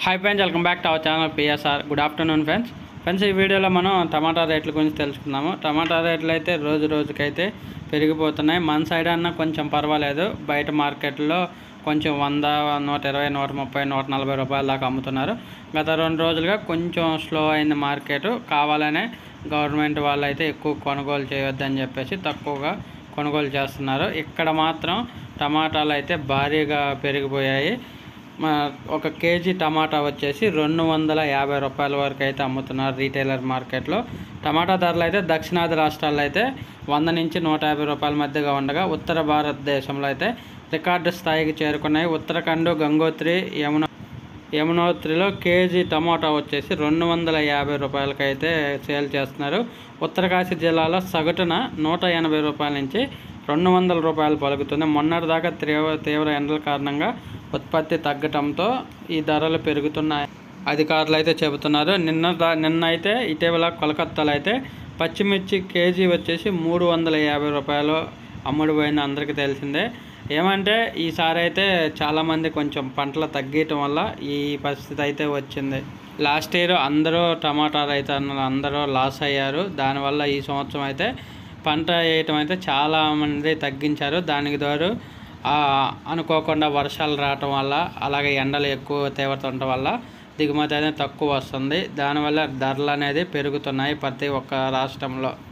hi friends welcome back to our channel PSR good afternoon friends friends ఈ వీడియోలో మనం టమాటా రేట్ల గురించి తెలుసుకుందాము టమాటా రేట్లు అయితే రోజు రోజుకైతే పెరిగిపోతున్నాయి మన సైడ్ అన్న కొంచెం పర్వాలేదు బయట మార్కెట్లో కొంచెం వంద నూట ఇరవై నూట ముప్పై నూట నలభై రూపాయల దాకా అమ్ముతున్నారు గత రెండు రోజులుగా కొంచెం స్లో అయింది మార్కెట్ కావాలనే గవర్నమెంట్ వాళ్ళు అయితే ఎక్కువ కొనుగోలు చేయొద్దని చెప్పేసి తక్కువగా కొనుగోలు చేస్తున్నారు ఇక్కడ మాత్రం టమాటాలు అయితే భారీగా పెరిగిపోయాయి మా ఒక కేజీ టమాటా వచ్చేసి రెండు వందల యాభై రూపాయల వరకు అయితే అమ్ముతున్నారు రీటైలర్ మార్కెట్లో టమాటా ధరలు అయితే దక్షిణాది రాష్ట్రాల్లో అయితే వంద నుంచి నూట యాభై రూపాయల మధ్యగా ఉండగా ఉత్తర భారతదేశంలో అయితే రికార్డు స్థాయికి చేరుకున్నాయి ఉత్తరాఖండ్ గంగోత్రి యమున యమునోత్రిలో కేజీ టమాటా వచ్చేసి రెండు వందల యాభై రూపాయలకైతే సేల్ చేస్తున్నారు ఉత్తరకాశీ జిల్లాలో సగటున నూట ఎనభై రూపాయల నుంచి రెండు వందల రూపాయలు పలుకుతుంది మొన్నటిదాకా తీవ్ర తీవ్ర ఎండల కారణంగా ఉత్పత్తి తగ్గటంతో ఈ ధరలు పెరుగుతున్నాయి అధికారులు అయితే చెబుతున్నారు నిన్న దా- నిన్న అయితే ఇటీవల కోలకత్తాలో అయితే పచ్చిమిర్చి కేజీ వచ్చేసి మూడు వందల యాభై రూపాయలు అమ్ముడుపోయింది అందరికీ తెలిసిందే ఏమంటే ఈసారి అయితే చాలామంది కొంచెం పంటలు తగ్గటం వల్ల ఈ పరిస్థితి అయితే వచ్చింది లాస్ట్ ఇయర్ అందరూ టమాటా రైతన్నలు అందరూ లాస్ అయ్యారు దానివల్ల ఈ సంవత్సరం అయితే పంట వేయటం అయితే చాలా మంది తగ్గించారు దానికి తోడు ఆ, అనుకోకుండా వర్షాలు రావటం వల్ల అలాగే ఎండలు ఎక్కువ తీవ్రత ఉండటం వల్ల దిగుమతి అనేది తక్కువ వస్తుంది దానివల్ల ధరలు అనేది పెరుగుతున్నాయి ప్రతి ఒక్క రాష్ట్రంలో